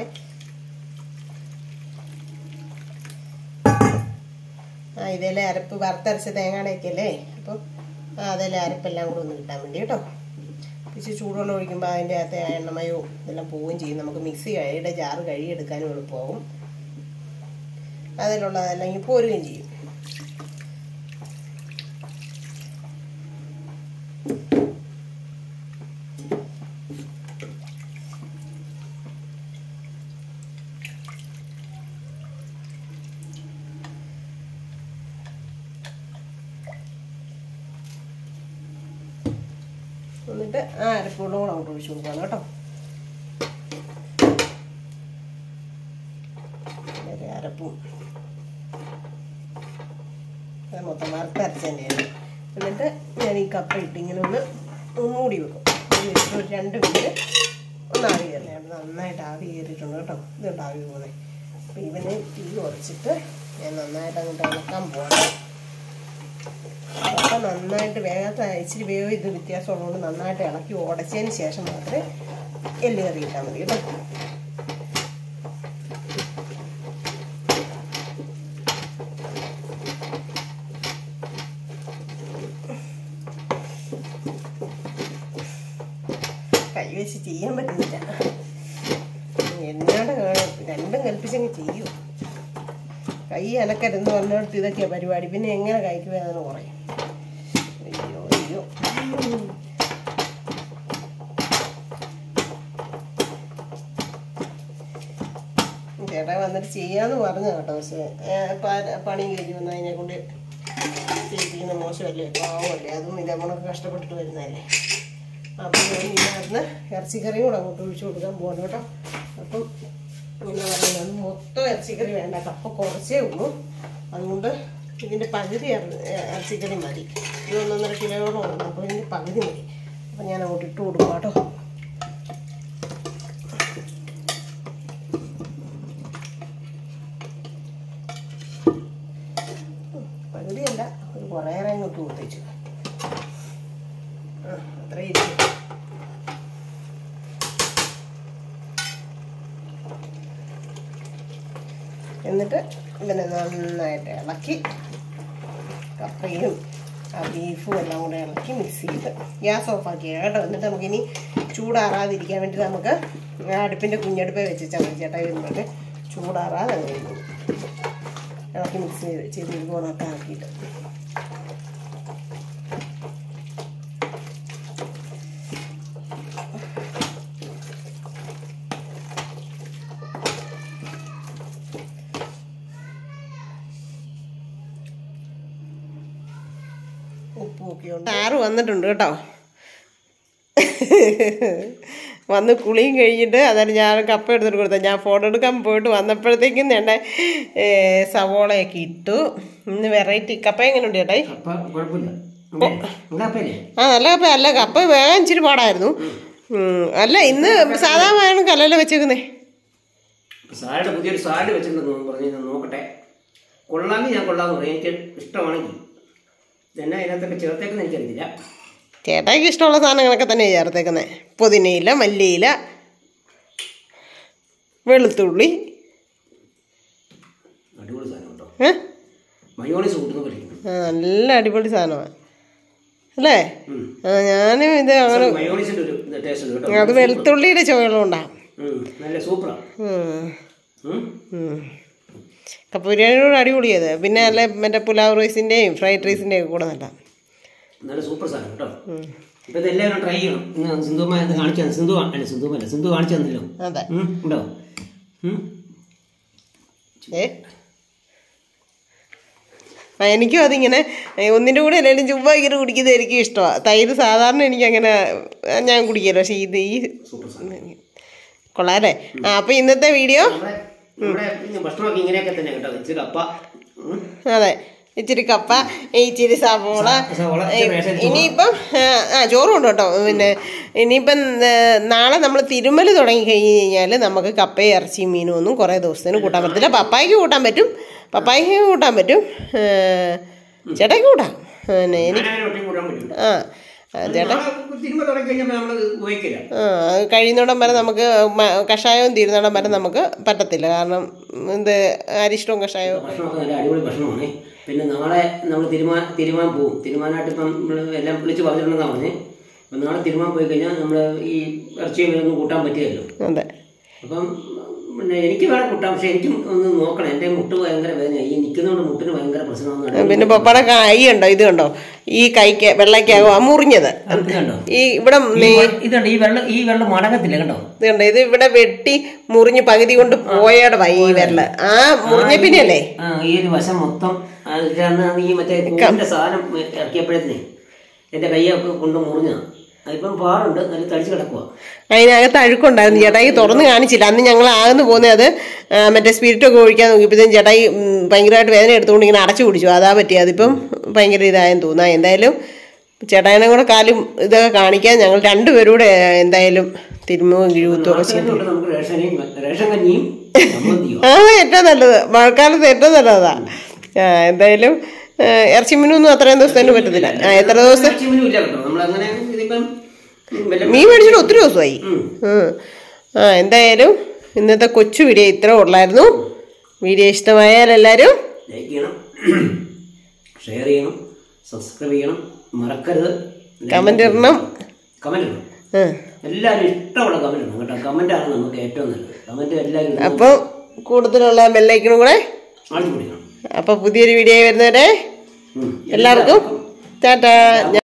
ആ ഇതിലെ അരപ്പ് വറുത്തരച്ച തേങ്ങാടയൊക്കെ അല്ലേ അപ്പം ആ അതിലെ അരപ്പെല്ലാം കൂടെ ഒന്ന് കിട്ടാൻ വേണ്ടി കേട്ടോ ഇച്ചിരി ചൂടുവെള്ളം ഒഴിക്കുമ്പോൾ അതിൻ്റെ അകത്തെ ആ എണ്ണമയവും ഇതെല്ലാം പോവുകയും ചെയ്യും നമുക്ക് മിക്സി കഴിയുടെ ജാറ് കഴുകിയെടുക്കാനും എളുപ്പമാവും അതിലുള്ളതെല്ലാം ഇങ്ങനെ പോരുകയും ചെയ്യും എന്നിട്ട് ആ അരപ്പൂടും കൂടെ അങ്ങോട്ട് ഒഴിച്ചു കൊടുക്കണം കേട്ടോ ഒരു അരപ്പും അത് മൊത്തം വറുത്തരച്ച് തന്നെയാണ് എന്നിട്ട് ഞാൻ ഈ കപ്പ ഇട്ട് ഇങ്ങനെ ഒന്ന് മൂടി വെക്കും മൂടി വെച്ചിട്ട് ഒരു രണ്ട് മിനിറ്റ് ഒന്ന് ആവി കയറിയാണ് നന്നായിട്ട് ആവി കയറിയിട്ടുണ്ട് കേട്ടോ ഇതുണ്ട് ആവി പോകുന്നത് അപ്പം ഇവനെ തീ കുറച്ചിട്ട് ഞാൻ നന്നായിട്ട് അങ്ങോട്ട് ഇളക്കാൻ പോകണം അപ്പം നന്നായിട്ട് വേഗത്തെ ഇച്ചിരി വേവ് ഇത് വ്യത്യാസമുള്ളതുകൊണ്ട് നന്നായിട്ട് ഇളക്കി ഉടച്ചതിന് ശേഷം മാത്രമേ എല്ല് കറി ഇട്ടാൽ മതി കേട്ടോ കൈ വെച്ച് ചെയ്യാൻ പറ്റുന്നില്ല എന്നോട് രണ്ടും കൽപ്പിച്ചങ്ങ് ചെയ്യൂ കൈ അനക്കരുന്ന് പറഞ്ഞിടത്ത് ഇതൊക്കെയാ പരിപാടി പിന്നെ എങ്ങനെ കൈക്ക് വേദന കുറയും അയ്യോ അയ്യോ ചേട്ടാ വന്നിട്ട് ചെയ്യാന്ന് പറഞ്ഞു കേട്ടോ പക്ഷേ പണി കഴിഞ്ഞ് വന്ന് അതിനെ കൊണ്ട് ചെയ്യിപ്പിക്കുന്ന മോശമല്ലേ പാവമല്ലേ അതും ഇത് നമ്മളൊക്കെ കഷ്ടപ്പെട്ടിട്ട് വരുന്നതല്ലേ അപ്പം ഞാൻ ഇതിനകത്ത് ഇറച്ചിക്കറിയും കൂടെ അങ്ങോട്ട് ഒഴിച്ചു കൊടുക്കാൻ പോകണം കേട്ടോ അപ്പം എന്താ പറയുന്നത് മൊത്തം ഇറച്ചിക്കറി വേണ്ട കപ്പ കുറച്ചേ ഉള്ളൂ അതുകൊണ്ട് ഇതിൻ്റെ പകുതി ഇറ- ഇറച്ചിക്കറി മതി ഇത് ഒന്നൊന്നര കിലോയോളം ഉണ്ട് അപ്പോൾ ഇതിൻ്റെ പകുതി മതി അപ്പം ഞാൻ അങ്ങോട്ട് ഇട്ട് കൊടുക്കാം കേട്ടോ പകുതിയല്ല ഒരു കുറേയേറെ അങ്ങോട്ട് കൊടുത്തേച്ചു ആ അത്രയും ഇരിക്കും എന്നിട്ട് ഇതിനെ നന്നായിട്ട് ഇളക്കി കപ്പയും ആ ബീഫും എല്ലാം കൂടെ ഇളക്കി മിക്സ് ചെയ്ത് ഗ്യാസ് ഓഫാക്കി കേട്ടോ എന്നിട്ട് നമുക്കിനി ചൂടാറാതിരിക്കാൻ വേണ്ടി നമുക്ക് ആ അടുപ്പിൻ്റെ കുഞ്ഞടുപ്പേ വെച്ചാൽ മതി ചേട്ടാ വരുമ്പോഴേ ചൂടാറാതെ അങ്ങ് കഴിഞ്ഞു ഇളക്കി മിക്സ് ചെയ്ത് ചെയ്ത് ഇതുപോലൊക്കെ ആക്കിയിട്ട് ഉപ്പൊക്കെ ഉണ്ട് ആറ് വന്നിട്ടുണ്ട് കേട്ടോ വന്ന് കുളിയും കഴിഞ്ഞിട്ട് അന്നേരം ഞാൻ കപ്പ എടുത്തിട്ട് കൊടുത്ത ഞാൻ ഫോട്ടോ എടുക്കാൻ പോയിട്ട് വന്നപ്പോഴത്തേക്കും വേണ്ട സവോളയൊക്കെ ഇട്ടു ഇന്ന് വെറൈറ്റി കപ്പ എങ്ങനെയുണ്ട് ചേട്ടായി അപ്പൊ കുഴപ്പമില്ല അല്ലേ? എന്താ അപ്പല്ലേ ആ നല്ല കപ്പ അല്ല കപ്പ വേഗം ഇച്ചിരി പാടായിരുന്നു ഉം, അല്ല ഇന്ന് സാധാരണ കല്ലല്ല വെച്ചേക്കുന്നേ സാലഡ് പുതിയൊരു സാലഡ് വെച്ചിട്ടുണ്ടെന്ന് പറഞ്ഞു ഞാൻ നോക്കട്ടെ കൊള്ളാമെങ്കിൽ ഞാൻ കൊള്ളാമെന്ന് പറയും എനിക്ക് ഇഷ്ടമാണെങ്കിൽ ഇതെന്നാ അതിനകത്തൊക്കെ ചേർത്തേക്കെന്ന് എനിക്കറിയില്ല ചേട്ടായിക്ക് ഇഷ്ടമുള്ള സാധനങ്ങളൊക്കെ തന്നെ ചേർത്തേക്കുന്നത് പുതിനയില മല്ലിയില വെളുത്തുള്ളി അടിപൊളി സാധനം കേട്ടോ ഏ മയോണീസ് കൂട്ടുന്ന പോലെ ഇരിക്കുന്നു. ആ, നല്ല അടിപൊളി സാധനമാണ് അല്ലേ ഉം. ആ ഞാനും ഇത് അങ്ങനെ മയോണീസിന്റെ ഒരു ടേസ്റ്റ് ഉണ്ട് കേട്ടോ അത് വെളുത്തുള്ളിയുടെ ചുവകളുണ്ടാകും ഉം, നല്ല സൂപ്പറാണ് കപ്പ ബിരിയാണിയോട് അടിപൊളിയത് പിന്നെ അല്ല മറ്റേ പുലാവ് റൈസിൻ്റെയും ഫ്രൈഡ് റൈസിൻ്റെയും ഒക്കെ കൂടെ നല്ല നല്ല സൂപ്പർ സാധനം കേട്ടോ ഇപ്പൊ ഇത് എല്ലാവരും ട്രൈ ചെയ്യണം ഇന്ന് സിന്ധുമ്മ ഇത് കാണിച്ചു തന്നു. സിന്ധു കാ- അല്ല സിന്ധുമ്മ അല്ല സിന്ധു കാണിച്ചു തന്നല്ലോ അതെ ഉം, ഉണ്ടോ ഉം. ഏ ആ എനിക്കും അതിങ്ങനെ ഏ, ഒന്നിൻ്റെ കൂടെ അല്ലെങ്കിലും ചുമ്മാ ഇങ്ങനെ കുടിക്കുന്നത് എനിക്ക് ഇഷ്ടമാണ് തൈര് സാധാരണ എനിക്കങ്ങനെ ആ, ഞാൻ കുടിക്കല്ലോ പക്ഷേ ഇത് ഈ സൂപ്പർ സാധനം കൊള്ളാല്ലേ ആ അപ്പോൾ ഇന്നത്തെ വീഡിയോ നമ്മുടെ നമ്മുടെ ഭക്ഷണമൊക്കെ ഇങ്ങനെയൊക്കെ തന്നെ കേട്ടോ ഇച്ചിരി കപ്പ ഉം. അതെ ഇച്ചിരി കപ്പ ഇച്ചിരി സവോള സവോള, ഇച്ചിരി റേഷൻ ചോറ്. ഇനിയിപ്പം ആ, ആ ചോറും ഉണ്ട് കേട്ടോ പിന്നെ ഇനിയിപ്പം ഏ, നാളെ നമ്മൾ തിരുമൽ തുടങ്ങി കഴിഞ്ഞ് കഴിഞ്ഞാൽ നമുക്ക് കപ്പയും ഇറച്ചിയും മീനും ഒന്നും കുറേ ദിവസത്തിന് കൂട്ടാൻ പറ്റത്തില്ല പപ്പായ്ക്ക് കൂട്ടാൻ പറ്റും പപ്പായ്ക്ക് കൂട്ടാൻ പറ്റും ഏ, ചേട്ടായിക്ക് കൂട്ടാം പിന്നെ എനിക്ക് ഞാനങ്ങനെ ഒറ്റയ്ക്ക് കൂടാൻ പറ്റില്ല ആ ആ, ചേട്ടാ നാളെ തിരുമ്പ തുടങ്ങി കഴിഞ്ഞാൽ നമ്മൾ ഉപയോഗിക്കില്ല ആ അത് കഴിയുന്നിടം വരെ നമുക്ക് മ- കഷായവും തീരുന്നിടം വരെ നമുക്ക് പറ്റത്തില്ല കാരണം ഇത് അരിഷ്ടവും കഷായവും ഭക്ഷണമൊക്കെ നല്ല അടിപൊളി ഭക്ഷണമാണ് പിന്നെ നാളെ നമ്മൾ തിരുമാൻ തിരുമാൻ പോകും തിരുമാനായിട്ട് ഇപ്പം നമ്മൾ എല്ലാം വിളിച്ച് പറഞ്ഞിട്ടുണ്ടെന്നാണ് പറഞ്ഞ് അപ്പം നാളെ തിരുമാൻ പോയി കഴിഞ്ഞാൽ നമ്മൾ ഈ ഇറച്ചിയും മീനൊന്നും കൂട്ടാൻ പറ്റിയല്ലോ അതെ അപ്പം പിന്നെ എനിക്ക് വേണം കൂട്ടാം പക്ഷെ എനിക്കും ഒന്ന് നോക്കണം എൻ്റെ മുട്ട് ഭയങ്കര വേദനയായി ഈ നിൽക്കുന്നതുകൊണ്ട് മുട്ടിന് ഭയങ്കര പ്രശ്നമാണ് പിന്നെ പപ്പയുടെ കൈ ഉണ്ടോ ഇത് കണ്ടോ ഈ കൈക്ക് വെള്ളയ്ക്കാകും ആ മുറിഞ്ഞത് ഇത് കണ്ടോ ഈ ഇവിടെ ഈ വെ- ഇതുണ്ട് ഈ വെള്ളം ഈ വെള്ളം മടങ്ങത്തില്ല കണ്ടോ ഇത് കണ്ടോ ഇത് ഇവിടെ വെട്ടി മുറിഞ്ഞ് പകുതി കൊണ്ട് പോയടവാ ഈ വിരല് ആ മുറിഞ്ഞ പിന്നെയല്ലേ ആ ഈ ഒരു വശം മൊത്തം അത് കാരണം ഈ മറ്റേ കൂടിന്റെ സാധനം ഇറക്കിയപ്പോഴത്തേനെ എൻ്റെ കൈയൊക്കെ കൊണ്ട് മുറിഞ്ഞ അതിപ്പം പാറുണ്ട് നല്ല തടിച്ച് കിടക്കുക അതിനകത്ത് അഴുക്കുണ്ടായിരുന്നു ചേട്ടായി തുറന്ന് കാണിച്ചില്ല അന്ന് ഞങ്ങൾ ആകുന്നു പോകുന്നത് അത് ആ, മറ്റേ സ്പിരിറ്റൊക്കെ ഒഴിക്കാൻ നോക്കിയപ്പോഴത്തേക്കും ചേട്ടായി ഉം, ഭയങ്കരമായിട്ട് വേദന എടുത്തുകൊണ്ട് ഇങ്ങനെ അടച്ചു പിടിച്ചു അതാ പറ്റി അതിപ്പം ഭയങ്കര ഇതായെന്ന് തോന്നാ എന്തായാലും ചേട്ടായിനെ കൂടെ കാലും ഇതൊക്കെ കാണിക്കാൻ ഞങ്ങൾ രണ്ടുപേരും കൂടെ എന്തായാലും തിരുമുഖം കിഴുത്തും ഒക്കെ ചെയ്യും തൊട്ട് നമുക്ക് റേഷനെയും റേഷൻ കഞ്ഞിയും ചമ്മന്തിയോ ആ ഏറ്റവും നല്ലത് മഴക്കാലത്ത് ഏറ്റവും നല്ലതാ ആ, എന്തായാലും ആ, ഇറച്ചി മീനൊന്നും അത്രയും ദിവസത്തിന് പറ്റത്തില്ല ആ എത്ര ദിവസം ഇറച്ചിമീനും ഇല്ല കേട്ടോ നമ്മളങ്ങനെ ഇതിപ്പം വല്ല മീൻ മേടിച്ചിട്ട് ഒത്തിരി ദിവസമായി ഉം. ഉം. ആ എന്തായാലും ഇന്നത്തെ കൊച്ചു വീഡിയോ ഇത്ര ഉള്ളായിരുന്നു വീഡിയോ ഇഷ്ടമായാൽ എല്ലാവരും ലൈക്ക് ചെയ്യണം ഷെയർ ചെയ്യണം സബ്സ്ക്രൈബ് ചെയ്യണം മറക്കരുത് കമന്റ് ഇടണം കമന്റ് ഇടണം ആ, എല്ലാവരും ഇഷ്ടമുള്ള കമന്റ് ഇടണം കേട്ടോ കമന്റാണ് നമുക്ക് ഏറ്റവും നല്ലത് കമന്റ് എല്ലാവരും ഇടണം. അപ്പം കൂടുതലുള്ള ബെല്ലൈക്കണും കൂടെ അടിച്ചു പിടിക്കണം അപ്പം പുതിയൊരു വീഡിയോ വരുന്നവരെ ഉം. എല്ലാവർക്കും ടാറ്റാ